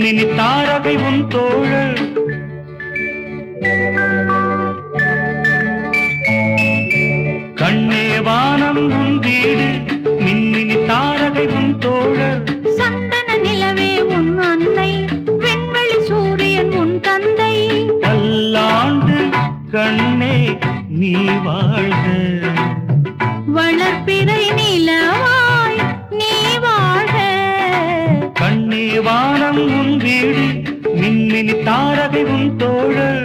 மின்மினி தாரகை உன் தோழர் கண்ணே வானம் உன் வீடு மின்மினி தாரகை உன் தோழர் சந்தன நிலவே உன் அன்னை விண்வெளி சூரியன் உன் தந்தை பல்லாண்டு கண்ணே நீ வாழ்க வளர்ப்பிறை நிலவாய் நீ வாழ்க கண்ணே வானம் உன் வீடு மின்மினி தாரகை உன் தோழர்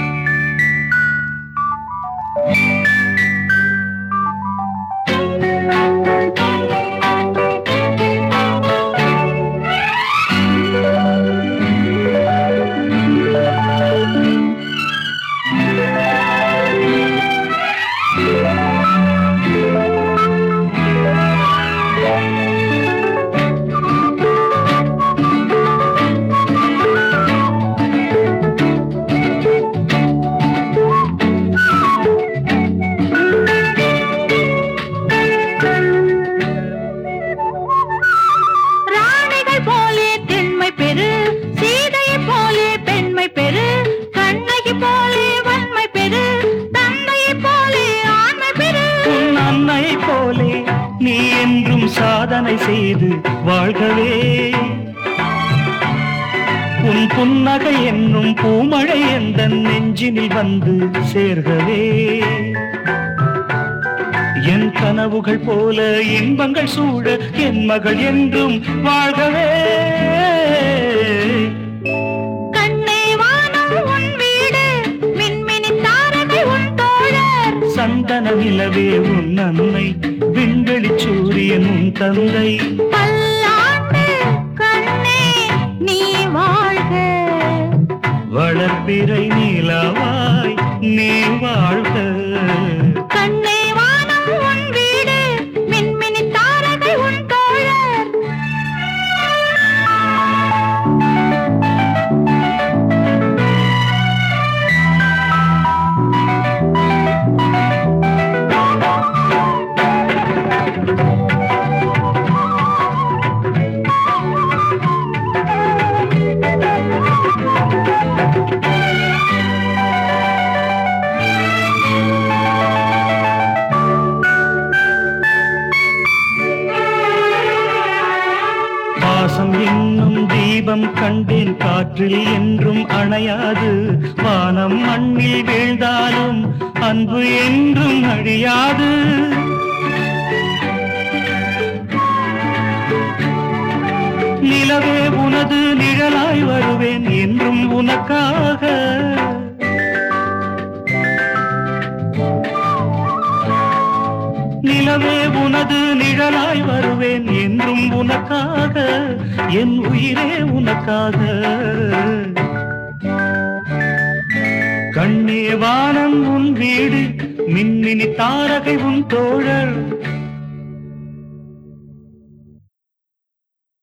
ராணிகள் போலே தென்மை பெரு சீதையை போலே பெண்மை பெரு கண்ணகி போலே வன்மை பெரு தந்தையை போலே ஆண்மை பெரு உன் அன்னை போலே நீ என்றும் சாதனை செய்து வாழ்கவே உன் புன்னகை என்னும் பூமழை எந்த நெஞ்சினில் வந்து சேர்கவே என் கனவுகள் போல இன்பங்கள் சூழ என் மகள் என்றும் வாழ்கவே கண்ணே வானம் உன் வீடு மின்மினி தாரகை உன் தோழர் சந்தன நிலவே உன் அன்னை விண்வெளி சூரியன் உன் தந்தை பல்லாண்டு கண்ணே நீ வாழ்க வளர்பிறை நீலவாய் நீ வாழ்க கண்ணே வானம் உன் வீடு மின்மினி தாரகை உன் தோழர் பாசம் என்னும் தீபம் கண்டேன் காற்றில் என்றும் அணையாது வானம் மண்ணில் வீழ்ந்தாலும் அன்பு என்றும் அழியாது நிலவே உனது நிழலாய் வருவேன் என்றும் உனக்காக நிலவே உனது நிழலாய் வருவேன் என்றும் உனக்காக என் உயிரே உனக்காக கண்ணே வானம் உன் வீடு மின்மினி தாரகை உன் தோழர்